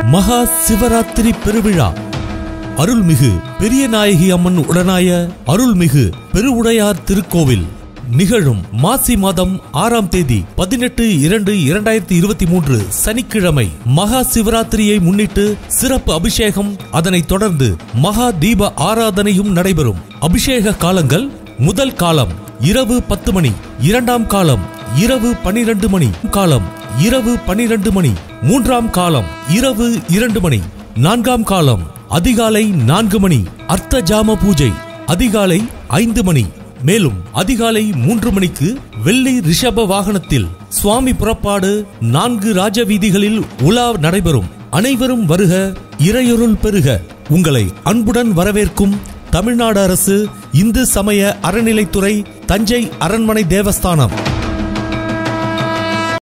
மகா சிவராத்திரி பெருவிழா அருள்மிகு பெரிய நாயகி அம்மன் உடனாய அருள்மிகு பெருவுடையார் திருக்கோவில் நிகழும் மாசி மாதம் ஆறாம் தேதி பதினெட்டு இரண்டு இரண்டாயிரத்தி இருபத்தி மூன்று சனிக்கிழமை மகா சிவராத்திரியை முன்னிட்டு சிறப்பு அபிஷேகம் அதனைத் தொடர்ந்து மகா தீப ஆராதனையும் நடைபெறும் அபிஷேக காலங்கள் முதல் காலம் இரவு பத்து மணி இரண்டாம் காலம் இரவு பனிரெண்டு மணி காலம் இரவு பனிரெண்டு மணி மூன்றாம் காலம் இரவு இரண்டு மணி நான்காம் காலம் அதிகாலை நான்கு மணி அர்த்த ஜாம பூஜை அதிகாலை ஐந்து மணி மேலும் அதிகாலை மூன்று மணிக்கு வெள்ளி ரிஷப வாகனத்தில் சுவாமி புறப்பாடு நான்கு ராஜவீதிகளில் உலா நடைபெறும் அனைவரும் வருக இறையொருள் பெருக உங்களை அன்புடன் வரவேற்கும் தமிழ்நாடு அரசு இந்து சமய அறநிலைத்துறை தஞ்சை அரண்மனை தேவஸ்தானம்